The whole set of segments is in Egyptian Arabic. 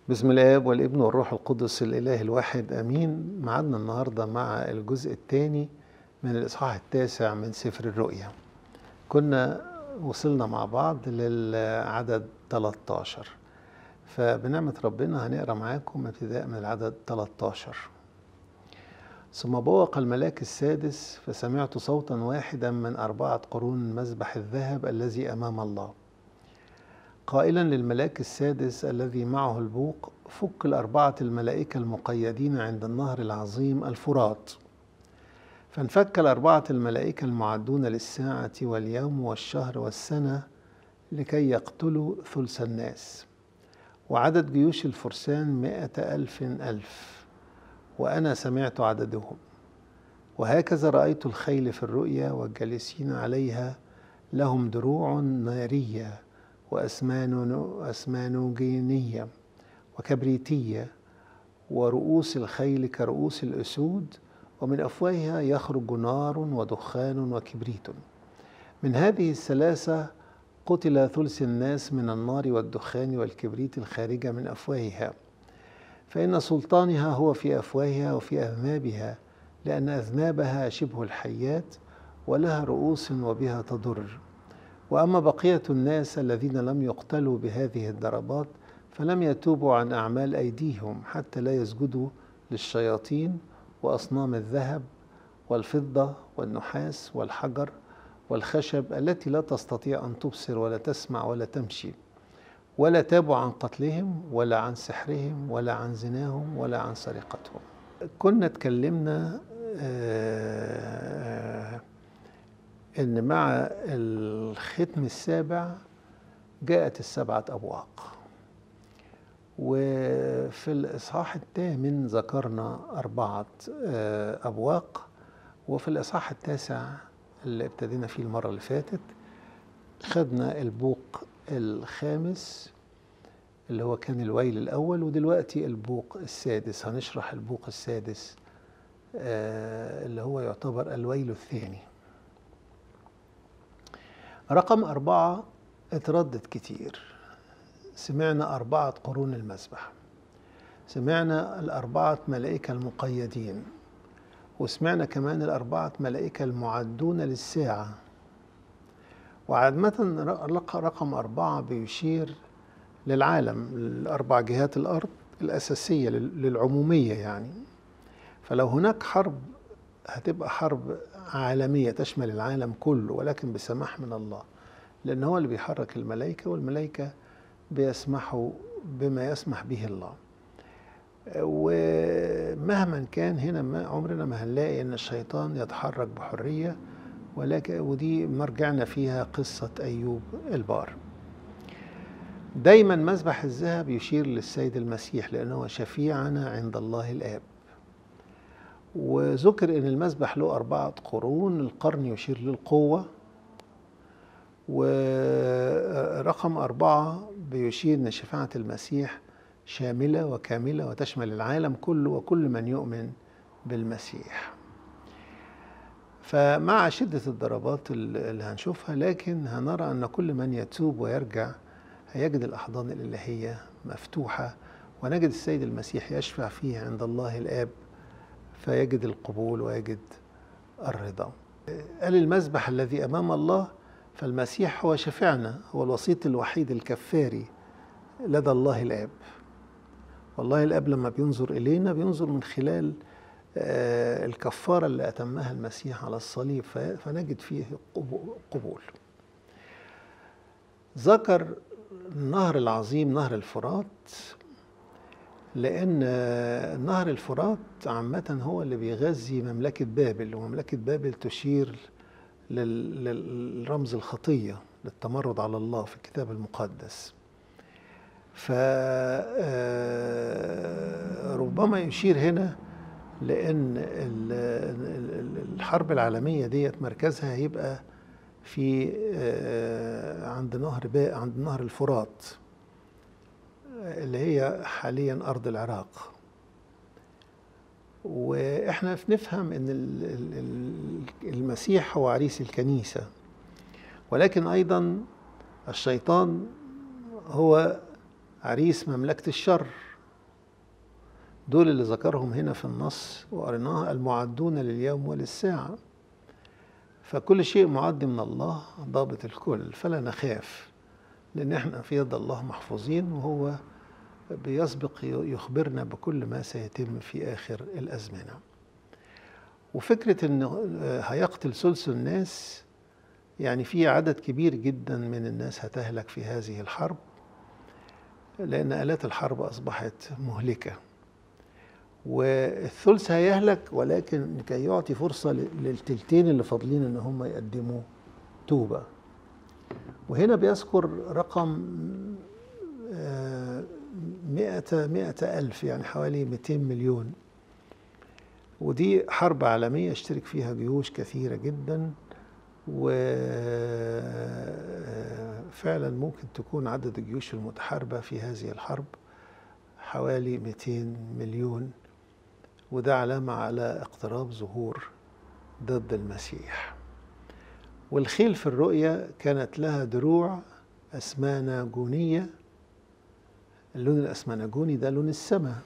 بسم الآب والابن والروح القدس الإله الواحد آمين معادنا النهاردة مع الجزء الثاني من الإصحاح التاسع من سفر الرؤيا كنا وصلنا مع بعض للعدد 13 فبنعمة ربنا هنقرأ معاكم ابتداء من العدد 13 ثم بوق الملاك السادس فسمعت صوتا واحدا من أربعة قرون مذبح الذهب الذي أمام الله قائلا للملاك السادس الذي معه البوق فك الأربعة الملائكة المقيدين عند النهر العظيم الفرات فانفك الأربعة الملائكة المعدون للساعة واليوم والشهر والسنة لكي يقتلوا ثلث الناس وعدد جيوش الفرسان مائة ألف ألف وأنا سمعت عددهم وهكذا رأيت الخيل في الرؤيا والجالسين عليها لهم دروع ناريه وأسمان أسمانوجينية وكبريتية ورؤوس الخيل كرؤوس الأسود ومن أفواهها يخرج نار ودخان وكبريت من هذه الثلاثة قتل ثلث الناس من النار والدخان والكبريت الخارجة من أفواهها فإن سلطانها هو في أفواهها وفي أذنابها لأن أذنابها شبه الحيات ولها رؤوس وبها تضر واما بقيه الناس الذين لم يقتلوا بهذه الضربات فلم يتوبوا عن اعمال ايديهم حتى لا يسجدوا للشياطين واصنام الذهب والفضه والنحاس والحجر والخشب التي لا تستطيع ان تبصر ولا تسمع ولا تمشي ولا تابوا عن قتلهم ولا عن سحرهم ولا عن زناهم ولا عن سرقتهم كنا اتكلمنا آه ان مع الختم السابع جاءت السبعه ابواق وفي الاصحاح الثامن ذكرنا اربعه ابواق وفي الاصحاح التاسع اللي ابتدينا فيه المره اللي فاتت خدنا البوق الخامس اللي هو كان الويل الاول ودلوقتي البوق السادس هنشرح البوق السادس اللي هو يعتبر الويل الثاني رقم أربعة اتردد كتير سمعنا أربعة قرون المسبح سمعنا الأربعة ملائكة المقيدين وسمعنا كمان الأربعة ملائكة المعدون للساعة وعادة رقم أربعة بيشير للعالم لأربع جهات الأرض الأساسية للعمومية يعني فلو هناك حرب هتبقى حرب عالمية تشمل العالم كله ولكن بسماح من الله لأن هو اللي بيحرك الملائكة والملائكة بيسمحوا بما يسمح به الله ومهما كان هنا ما عمرنا ما هنلاقي ان الشيطان يتحرك بحريه ولكن ودي مرجعنا فيها قصه ايوب البار دايما مذبح الذهب يشير للسيد المسيح لانه شفيعنا عند الله الاب وذكر ان المذبح له اربعه قرون القرن يشير للقوه ورقم اربعه بيشير ان شفاعه المسيح شامله وكامله وتشمل العالم كله وكل من يؤمن بالمسيح فمع شده الضربات اللي هنشوفها لكن هنرى ان كل من يتوب ويرجع هيجد الاحضان الالهيه مفتوحه ونجد السيد المسيح يشفع فيه عند الله الاب فيجد القبول ويجد الرضا قال المذبح الذي امام الله فالمسيح هو شفيعنا هو الوسيط الوحيد الكفاري لدى الله الاب والله الاب لما بينظر الينا بينظر من خلال الكفاره اللي اتمها المسيح على الصليب فنجد فيه قبول ذكر النهر العظيم نهر الفرات لأن نهر الفرات عامة هو اللي بيغذي مملكة بابل ومملكة بابل تشير للرمز الخطية للتمرد على الله في الكتاب المقدس فربما يشير هنا لأن الحرب العالمية ديت مركزها هيبقى في عند نهر عند نهر الفرات اللي هي حاليا ارض العراق واحنا نفهم ان المسيح هو عريس الكنيسه ولكن ايضا الشيطان هو عريس مملكه الشر دول اللي ذكرهم هنا في النص وقريناها المعدون لليوم وللساعة فكل شيء معد من الله ضابط الكل فلا نخاف لأن احنا في يد الله محفوظين وهو بيسبق يخبرنا بكل ما سيتم في آخر الأزمنة وفكرة أنه هيقتل ثلث الناس يعني في عدد كبير جدا من الناس هتهلك في هذه الحرب لأن آلات الحرب أصبحت مهلكة والثلث هيهلك ولكن كي يعطي فرصة للتلتين اللي فاضلين ان هم يقدموا توبة وهنا بيذكر رقم مئة مئة ألف يعني حوالي 200 مليون ودي حرب عالمية اشترك فيها جيوش كثيرة جدا وفعلا ممكن تكون عدد الجيوش المتحاربة في هذه الحرب حوالي 200 مليون وده علامة على اقتراب ظهور ضد المسيح والخيل في الرؤية كانت لها دروع أسمانجونية اللون الأسمنجوني ده لون السماء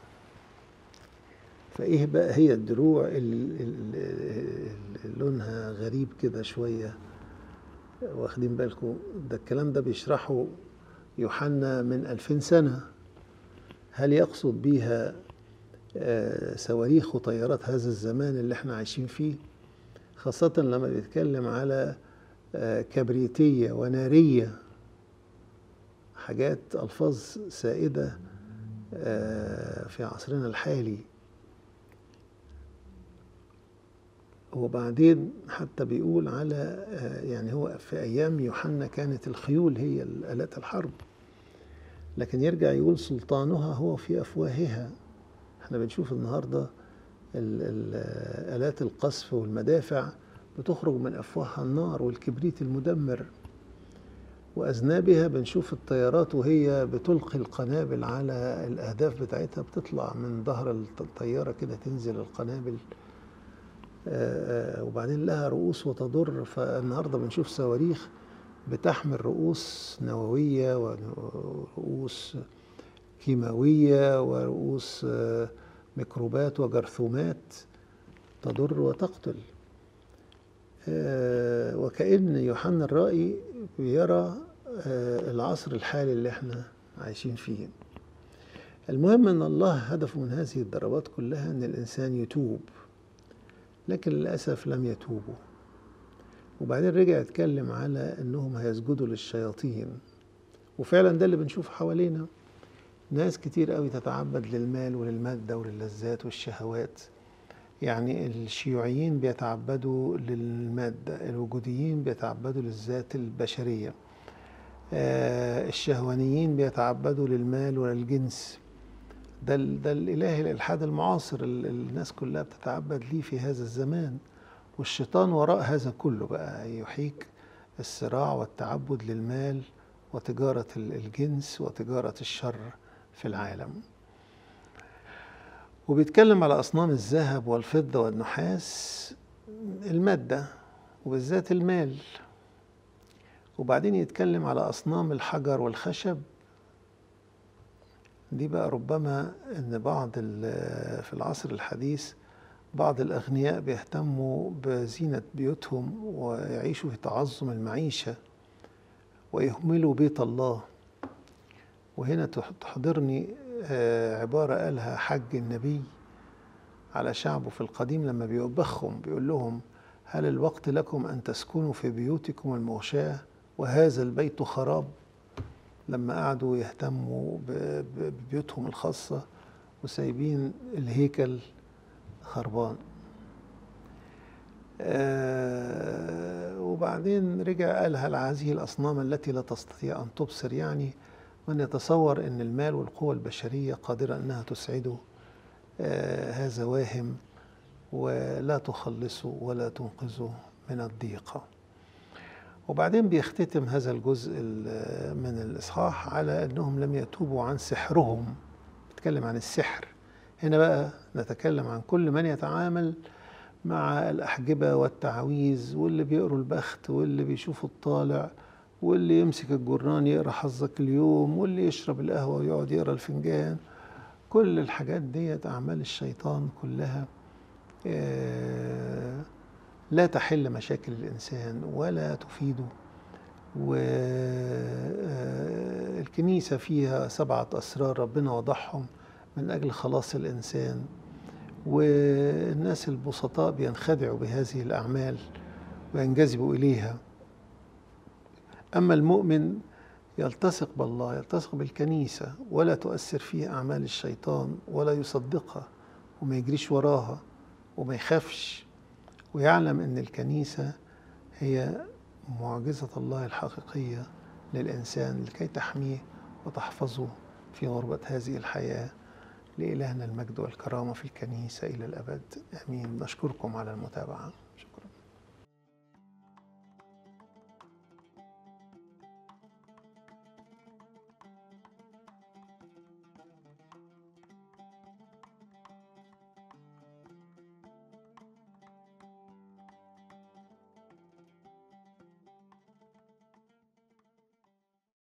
فإيه بقى هي الدروع اللي لونها غريب كده شوية واخدين بالكم ده الكلام ده بيشرحه يوحنا من ألفين سنة هل يقصد بيها صواريخ وطيارات هذا الزمان اللي احنا عايشين فيه خاصة لما بيتكلم على كبريتية ونارية حاجات ألفاظ سائدة في عصرنا الحالي وبعدين حتى بيقول على يعني هو في أيام يوحنا كانت الخيول هي آلات الحرب لكن يرجع يقول سلطانها هو في أفواهها احنا بنشوف النهارده آلات القصف والمدافع بتخرج من أفواهها النار والكبريت المدمر وأذنابها بنشوف الطيارات وهي بتلقي القنابل على الأهداف بتاعتها بتطلع من ظهر الطيارة كده تنزل القنابل وبعدين لها رؤوس وتضر فالنهارده بنشوف صواريخ بتحمل رؤوس نووية ورؤوس كيماوية ورؤوس ميكروبات وجرثومات تضر وتقتل وكأن يوحنا الرائي يرى العصر الحالي اللي احنا عايشين فيه المهم ان الله هدفه من هذه الضربات كلها ان الانسان يتوب لكن للاسف لم يتوبوا وبعدين رجع يتكلم على انهم هيسجدوا للشياطين وفعلا ده اللي بنشوفه حوالينا ناس كتير قوي تتعبد للمال وللمادة وللذات والشهوات يعني الشيوعيين بيتعبدوا للمادة الوجوديين بيتعبدوا للذات البشرية آه الشهوانيين بيتعبدوا للمال وللجنس ده, ده الإله الإلحاد المعاصر الناس كلها بتتعبد ليه في هذا الزمان والشيطان وراء هذا كله بقى يحيك الصراع والتعبد للمال وتجارة الجنس وتجارة الشر في العالم وبيتكلم على أصنام الذهب والفضة والنحاس المادة وبالذات المال وبعدين يتكلم على أصنام الحجر والخشب دي بقى ربما ان بعض في العصر الحديث بعض الاغنياء بيهتموا بزينه بيوتهم ويعيشوا في تعظم المعيشه ويهملوا بيت الله وهنا تحضرني عباره قالها حج النبي على شعبه في القديم لما بيوبخهم بيقول لهم هل الوقت لكم ان تسكنوا في بيوتكم المغشاه وهذا البيت خراب لما قعدوا يهتموا ببيوتهم الخاصة وسايبين الهيكل خربان آه وبعدين رجع قال هل هذه الأصنام التي لا تستطيع أن تبصر يعني من يتصور أن المال والقوة البشرية قادرة أنها تسعده آه هذا واهم ولا تخلصه ولا تنقذه من الضيقه وبعدين بيختتم هذا الجزء من الإصحاح على أنهم لم يتوبوا عن سحرهم بيتكلم عن السحر هنا بقى نتكلم عن كل من يتعامل مع الأحجبة والتعويذ واللي بيقروا البخت واللي بيشوفوا الطالع واللي يمسك الجران يقرا حظك اليوم واللي يشرب القهوة ويقعد يقرا الفنجان كل الحاجات ديت أعمال الشيطان كلها آه، لا تحل مشاكل الإنسان ولا تفيده والكنيسة فيها سبعة أسرار ربنا وضعهم من أجل خلاص الإنسان والناس البسطاء بينخدعوا بهذه الأعمال وينجذبوا إليها أما المؤمن يلتصق بالله يلتصق بالكنيسة ولا تؤثر فيه أعمال الشيطان ولا يصدقها وما يجريش وراها وما يخافش ويعلم أن الكنيسة هي معجزة الله الحقيقية للإنسان لكي تحميه وتحفظه في غربة هذه الحياة لإلهنا المجد والكرامة في الكنيسة إلى الأبد آمين نشكركم على المتابعة شكرا